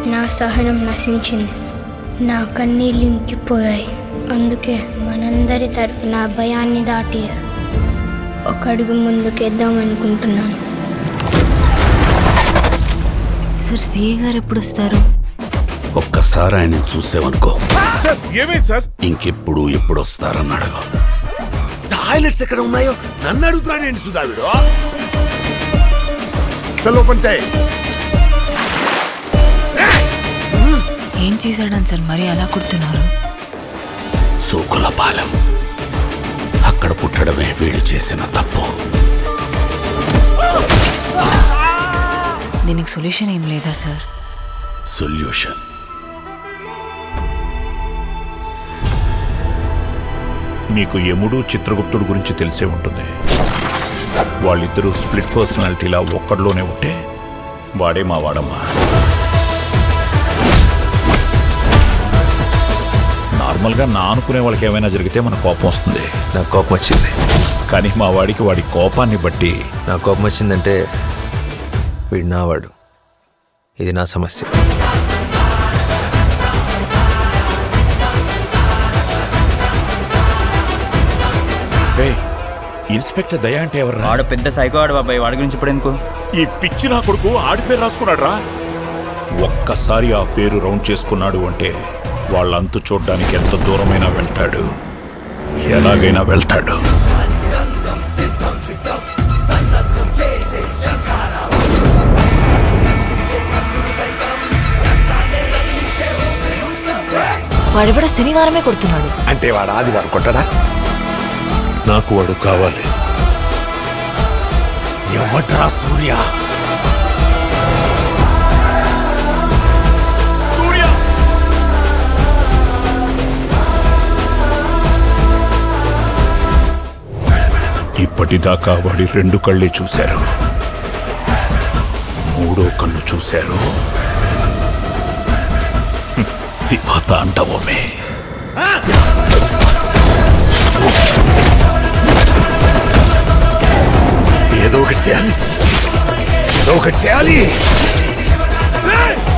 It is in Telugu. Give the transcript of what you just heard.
నా సహనం నశించింది నా కన్నీళ్ళు ఇంకిపోయాయి అందుకే మనందరి తరపున ఆ భయాన్ని దాటి ఒక అడుగు ముందుకేద్దాం అనుకుంటున్నాను సార్ సిఏ గారు ఎప్పుడు వస్తారు ఒక్కసారి ఆయన చూసేవనుకో సార్ ఏమైంది సార్ ఇంకెప్పుడు ఎప్పుడు వస్తారని అడగ టాయిలెట్స్ ఎక్కడ ఉన్నాయో నన్ను అడుగుతున్నాడు ఏంటి సుధా వీడు సెల్ ఓపెన్ చేయి ఏం చేశాడని సార్ మరి అలా కుడుతున్నారు సూకుల పాలెం అక్కడ పుట్టడమే వీళ్ళు చేసిన తప్పు దీనికి సొల్యూషన్ ఏం లేదా సార్ సొల్యూషన్ మీకు యముడు చిత్రగుప్తుడు గురించి తెలిసే ఉంటుంది వాళ్ళిద్దరూ స్ప్లిట్ పర్సనాలిటీలా ఒక్కడిలోనే ఉంటే వాడే మా వాడమ్మా నార్మల్గా నా అనుకునే వాళ్ళకి ఏమైనా జరిగితే మన కోపం వస్తుంది నాకు కోపం వచ్చింది కానీ మా వాడికి వాడి కోపాన్ని బట్టి నాకు కోపం వచ్చిందంటే వీడు నావాడు ఇది నా సమస్య రేయ్, ఇన్స్పెక్టర్ దయా అంటే ఎవరు వాడు పెద్ద సైకో ఆడు బాబాయ్ వాడి గురించి ఇప్పుడు ఎందుకు ఈ పిచ్చి నా కొడుకు ఆడి పేరు రాసుకున్నాడు రా ఒక్కసారి ఆ పేరు రౌండ్ చేసుకున్నాడు అంటే వాళ్ళంతు చూడ్డానికి ఎంత దూరమైనా వెళ్తాడు ఎలాగైనా వెళ్తాడు వాడెవడో శనివారమే కొడుతున్నాడు అంటే వాడు ఆదివారం కొట్టడా నాకు వాడు కావాలి ఎవడ్రా సూర్య ఇప్పటిదాకా వాడి రెండు కళ్ళే చూశారు మూడో కన్ను చూశారు హ్మ్, శివతాండవమే ఏదో ఒకటి చేయాలి ఏదో ఒకటి చేయాలి ఏయ్!